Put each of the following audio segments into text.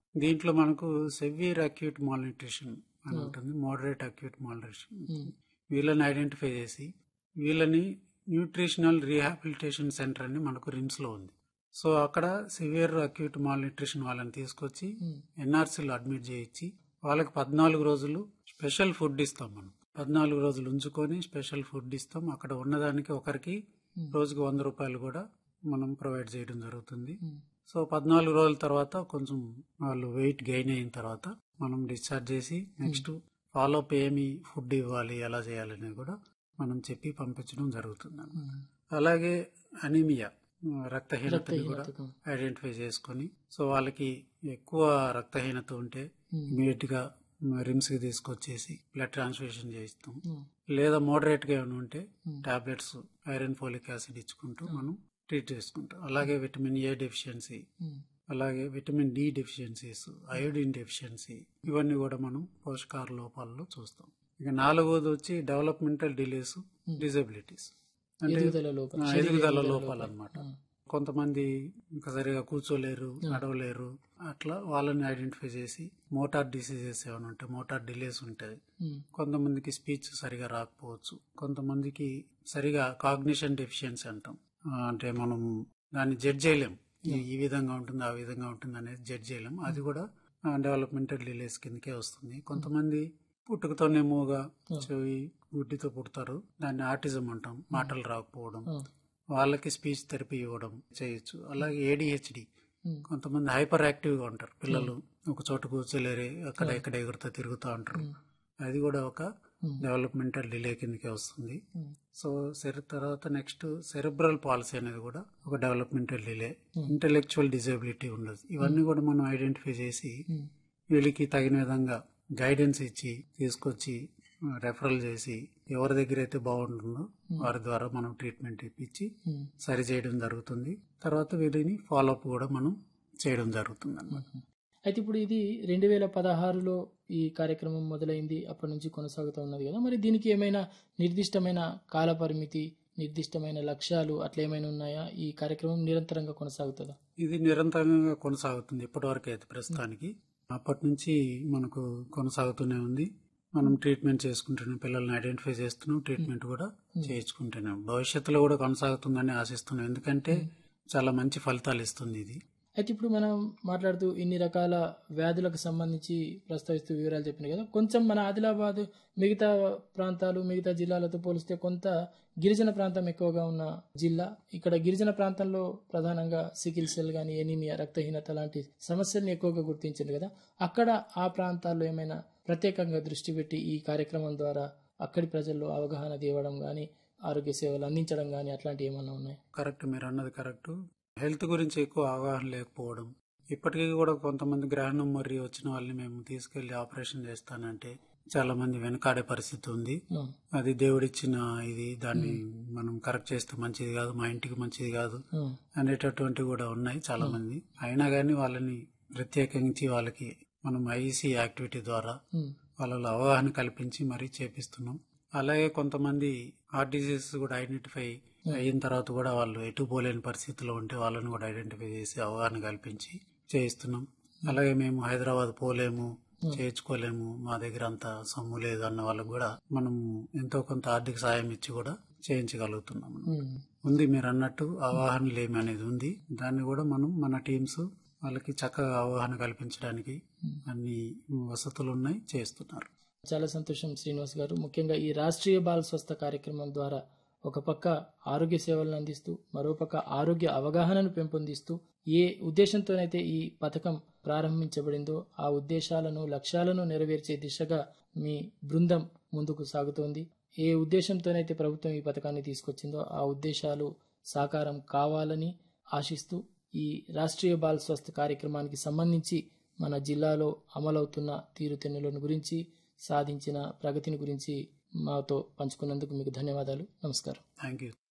దీంట్లో మనకు severe acute malnutrition అని ఉంటుంది మోడరేట్ అక్యూట్ మాల్న్యూట్రిషన్ వీళ్ళని ఐడెంటిఫై చేసి వీళ్ళని న్యూట్రిషనల్ రీహాబిలిటేషన్ సెంటర్ అని మనకు రిమ్స్ లో ఉంది సో అక్కడ సివియర్ అక్యూట్ మాల్న్యూట్రిషన్ వాళ్ళని తీసుకొచ్చి ఎన్ఆర్సీలో అడ్మిట్ చేయించి వాళ్ళకి పద్నాలుగు రోజులు స్పెషల్ ఫుడ్ ఇస్తాం మనం పద్నాలుగు రోజులు ఉంచుకొని స్పెషల్ ఫుడ్ ఇస్తాం అక్కడ ఉన్నదానికి ఒకరికి రోజుకి వంద రూపాయలు కూడా మనం ప్రొవైడ్ చేయడం జరుగుతుంది సో పద్నాలుగు రోజుల తర్వాత కొంచెం వాళ్ళు వెయిట్ గెయిన్ అయిన తర్వాత మనం డిశ్చార్జ్ చేసి నెక్స్ట్ ఫాలోఅప్ ఏమి ఫుడ్ ఇవ్వాలి ఎలా చేయాలనేది కూడా మనం చెప్పి పంపించడం జరుగుతుంది అలాగే అనీమియా రక్తహీనతని కూడా ఐడెంటిఫై చేసుకొని సో వాళ్ళకి ఎక్కువ రక్తహీనత ఉంటే ఇమీడియట్ గా రిమ్స్ కి తీసుకొచ్చేసి బ్లడ్ ట్రాన్స్ఫ్యూషన్ చేయిస్తాం లేదా మోడరేట్ గా ఏమైనా ఉంటే టాబ్లెట్స్ ఐరన్ ఫోలిక్ యాసిడ్ ఇచ్చుకుంటూ మనం ట్రీట్ చేసుకుంటాం అలాగే విటమిన్ ఏ డెఫిషియన్సీ అలాగే vitamin D deficiencies iodine deficiency ఇవన్నీ కూడా మనం పోషకాహార లోపాల్లో చూస్తాం ఇక నాలుగోది వచ్చి డెవలప్మెంటల్ డిలేస్ డిజబిలిటీస్ అంటే ఎదుగుదల లోపం ఆ, ఎదుగుదల లోపాలు అనమాట కొంతమంది ఇంకా సరిగా కూర్చోలేరు నడవలేరు అట్లా వాళ్ళని ఐడెంటిఫై చేసి మోటార్ డిసీజెస్ ఏమైనా ఉంటాయి మోటార్ డిలేస్ ఉంటాయి కొంతమందికి స్పీచ్ సరిగా రాకపోవచ్చు కొంతమందికి సరిగా కాగ్నిషన్ డెఫిషియన్సీ అంటాం ఆ, అంటే మనం దాన్ని జడ్జ్ చేయలేం ఈ- ఈ విధంగా ఉంటుంది ఆ విధంగా ఉంటుంది అనేది జడ్జ్ చేయలేం అది కూడా డెవలప్మెంటల్ డిలేస్ కిందకే వస్తుంది కొంతమంది పుట్టుకతోనే మూగా చెవి గుడ్డితో పుడతారు దాన్ని ఆటిజం అంటాం మాటలు రాకపోవడం వాళ్ళకి స్పీచ్ థెరపీ ఇవ్వడం చేయొచ్చు అలాగే ఏడిహెచ్డి కొంతమంది హైపర్ యాక్టివ్ గా ఉంటారు పిల్లలు ఒక చోట కూర్చోలేరు అక్కడ ఇక్కడ ఎగురుతా తిరుగుతూ ఉంటారు అది కూడా ఒక డెవలప్మెంటల్ డిలే కిందకే వస్తుంది సో సెర తర్వాత నెక్స్ట్ సెరెబ్రల్ పాలసీ అనేది కూడా ఒక డెవలప్మెంటల్ డిలే ఇంటెలెక్చువల్ డిజబిలిటీ ఉండదు ఇవన్నీ కూడా మనం ఐడెంటిఫై చేసి వీళ్ళకి తగిన విధంగా గైడెన్స్ ఇచ్చి తీసుకొచ్చి రెఫరల్ చేసి ఎవరి దగ్గర అయితే బాగుంటుందో వారి ద్వారా మనం ట్రీట్మెంట్ ఇప్పించి సరి చేయడం జరుగుతుంది తర్వాత వీటిని ఫాలోఅప్ కూడా మనం చేయడం జరుగుతుంది అన్నమాట అయితే ఇప్పుడు ఇది రెండు వేల పదహారులో ఈ కార్యక్రమం మొదలైంది అప్పటి నుంచి కొనసాగుతూ ఉన్నది కదా మరి దీనికి ఏమైనా నిర్దిష్టమైన కాల పరిమితి నిర్దిష్టమైన లక్ష్యాలు అట్లా ఏమైనా ఉన్నాయా ఈ కార్యక్రమం నిరంతరంగా కొనసాగుతుందా ఇది నిరంతరంగా కొనసాగుతుంది ఇప్పటివరకు అయితే ప్రస్తుతానికి అప్పటి నుంచి మనకు కొనసాగుతూనే ఉంది మనం ట్రీట్మెంట్ చేసుకుంటున్నాం పిల్లల్ని ఐడెంటిఫై చేస్తున్నాం ట్రీట్మెంట్ కూడా చేయించుకుంటున్నాం భవిష్యత్తులో కూడా కొనసాగుతుందని ఆశిస్తున్నాం ఎందుకంటే చాలా మంచి ఫలితాలు ఇస్తుంది ఇది అయితే ఇప్పుడు మనం మాట్లాడుతూ ఇన్ని రకాల వ్యాధులకు సంబంధించి ప్రస్తావిస్తూ వివరాలు చెప్పినాయి కదా కొంచెం మన ఆదిలాబాద్ మిగతా ప్రాంతాలు మిగతా జిల్లాలతో పోలిస్తే కొంత గిరిజన ప్రాంతం ఎక్కువగా ఉన్న జిల్లా ఇక్కడ గిరిజన ప్రాంతంలో ప్రధానంగా సికిల్ సెల్ కానీ ఎనీమియా రక్తహీనత లాంటి సమస్యల్ని ఎక్కువగా గుర్తించింది కదా అక్కడ ఆ ప్రాంతాల్లో ఏమైనా ప్రత్యేకంగా దృష్టి పెట్టి ఈ కార్యక్రమం ద్వారా అక్కడి ప్రజల్లో అవగాహన తేవడం కానీ ఆరోగ్య సేవలు అందించడం కానీ అట్లాంటివి ఏమైనా ఉన్నాయి కరెక్ట్ మీరు అన్నది కరెక్ట్ హెల్త్ గురించి ఎక్కువ అవగాహన లేకపోవడం ఇప్పటికీ కూడా కొంతమంది గ్రహణం మరియు వచ్చిన వాళ్ళని మేము తీసుకెళ్లి ఆపరేషన్ చేస్తానంటే చాలా మంది వెనకాడే పరిస్థితి ఉంది అవును. అది దేవుడిచ్చిన ఇది దాన్ని మనం కరెక్ట్ చేస్తే మంచిది కాదు మా ఇంటికి మంచిది కాదు అవును. అనేటటువంటివి కూడా ఉన్నాయి చాలా మంది అయినా కానీ వాళ్ళని ప్రత్యేకించి వాళ్ళకి మనం ఐఈసీ యాక్టివిటీ ద్వారా ఉమ్. వాళ్ళలో అవగాహన కల్పించి మరీ చేపిస్తున్నాం అలాగే కొంతమంది హార్ట్ డిసీజెస్ కూడా ఐడెంటిఫై అయిన తర్వాత కూడా వాళ్ళు ఎటు పోలేని పరిస్థితిలో ఉంటే వాళ్ళని కూడా ఐడెంటిఫై చేసి అవగాహన కల్పించి చేయిస్తున్నాం అలాగే మేము హైదరాబాద్ పోలేము చేయించుకోలేము మా దగ్గర అంత సొమ్ము లేదు అన్న వాళ్ళకు కూడా మనం ఎంతో కొంత ఆర్థిక సాయం ఇచ్చి కూడా చేయించగలుగుతున్నాం ఉమ్. ఉంది మీరు అన్నట్టు అవగాహన లేమి అనేది ఉంది దాన్ని కూడా మనం మన టీమ్స్ వాళ్ళకి చక్కగా అవగాహన కల్పించడానికి అన్ని వసతులు ఉన్నాయి చేస్తున్నారు చాలా సంతోషం శ్రీనివాస్ గారు ముఖ్యంగా ఈ రాష్ట్రీయ బాల స్వస్థ కార్యక్రమం ద్వారా ఒక పక్క ఆరోగ్య సేవలను అందిస్తూ మరోపక్క ఆరోగ్య అవగాహనను పెంపొందిస్తూ ఏ ఉద్దేశంతోనైతే ఈ పథకం ప్రారంభించబడిందో ఆ ఉద్దేశాలను లక్ష్యాలను నెరవేర్చే దిశగా మీ బృందం ముందుకు సాగుతోంది ఏ ఉద్దేశంతోనైతే ప్రభుత్వం ఈ పథకాన్ని తీసుకొచ్చిందో ఆ ఉద్దేశాలు సాకారం కావాలని ఆశిస్తూ ఈ రాష్ట్రీయ బాల్ స్వస్థ కార్యక్రమానికి సంబంధించి మన జిల్లాలో అమలవుతున్న తీరుతెన్నులను గురించి సాధించిన ప్రగతిని గురించి మాతో పంచుకున్నందుకు మీకు ధన్యవాదాలు నమస్కారం థ్యాంక్ యూ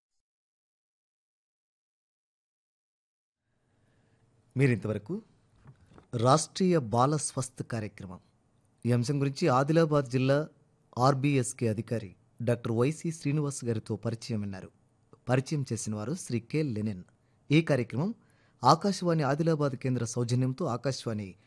మీరింతవరకు రాష్ట్రీయ బాల స్వస్థ్ కార్యక్రమం ఈ అంశం గురించి ఆదిలాబాద్ జిల్లా ఆర్బీఎస్కే అధికారి డాక్టర్ వైసి శ్రీనివాస్ గారితో పరిచయం విన్నారు పరిచయం చేసిన వారు శ్రీ కె లెనిన్ ఈ కార్యక్రమం ఆకాశవాణి ఆదిలాబాద్ కేంద్ర సౌజన్యంతో ఆకాశవాణి